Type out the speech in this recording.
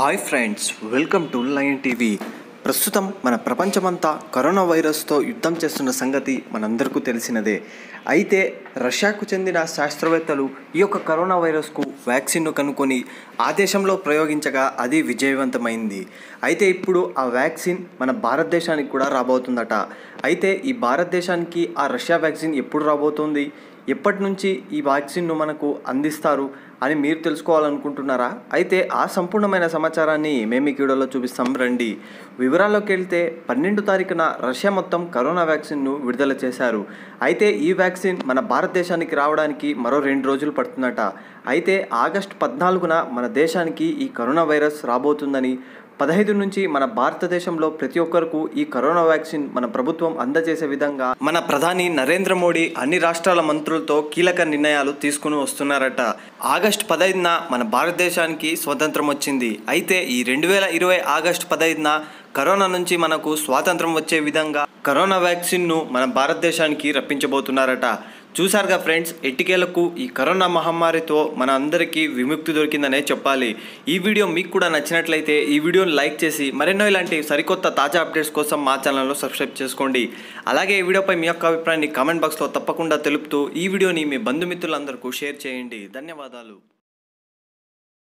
hi friends welcome to lion TV ప్రస్తుతం మన ప్రపంచమంతా కరోనా వైరస్తో యుద్ధం చేస్తున్న సంగతి మనందరికీ తెలిసినదే అయితే రష్యాకు చెందిన శాస్త్రవేత్తలు ఈ యొక్క కరోనా వైరస్కు వ్యాక్సిన్ను కనుక్కొని ఆ దేశంలో ప్రయోగించగా అది విజయవంతమైంది అయితే ఇప్పుడు ఆ వ్యాక్సిన్ మన భారతదేశానికి కూడా రాబోతుందట అయితే ఈ భారతదేశానికి ఆ రష్యా వ్యాక్సిన్ ఎప్పుడు రాబోతుంది ఎప్పటి నుంచి ఈ వ్యాక్సిన్ను మనకు అందిస్తారు అని మీరు తెలుసుకోవాలనుకుంటున్నారా అయితే ఆ సంపూర్ణమైన సమాచారాన్ని మేము ఈ వీడియోలో చూపిస్తాం రండి వివరాల్లోకి వెళ్తే పన్నెండు తారీఖున రష్యా మొత్తం కరోనా వ్యాక్సిన్ను విడుదల చేశారు అయితే ఈ వ్యాక్సిన్ మన భారతదేశానికి రావడానికి మరో రెండు రోజులు పడుతుందట అయితే ఆగస్టు పద్నాలుగున మన దేశానికి ఈ కరోనా వైరస్ రాబోతుందని పదహైదు నుంచి మన భారతదేశంలో ప్రతి ఒక్కరికి ఈ కరోనా వ్యాక్సిన్ మన ప్రభుత్వం అందజేసే విధంగా మన ప్రధాని నరేంద్ర మోడీ అన్ని రాష్ట్రాల మంత్రులతో కీలక నిర్ణయాలు తీసుకుని వస్తున్నారట ఆగస్టు పదహైదున మన భారతదేశానికి స్వతంత్రం వచ్చింది అయితే ఈ రెండు వేల ఇరవై ఆగస్టు పదహైదున కరోనా నుంచి మనకు స్వాతంత్రం వచ్చే విధంగా కరోనా వ్యాక్సిన్ను మన భారతదేశానికి రప్పించబోతున్నారట చూసారుగా ఫ్రెండ్స్ ఎట్టికేలకు ఈ కరోనా మహమ్మారితో మన అందరికీ విముక్తి దొరికిందనే చెప్పాలి ఈ వీడియో మీకు కూడా నచ్చినట్లయితే ఈ వీడియోని లైక్ చేసి మరెన్నో ఇలాంటి సరికొత్త తాజా అప్డేట్స్ కోసం మా ఛానల్లో సబ్స్క్రైబ్ చేసుకోండి అలాగే ఈ వీడియోపై మీ యొక్క అభిప్రాయాన్ని కామెంట్ బాక్స్లో తప్పకుండా తెలుపుతూ ఈ వీడియోని మీ బంధుమిత్రులందరికీ షేర్ చేయండి ధన్యవాదాలు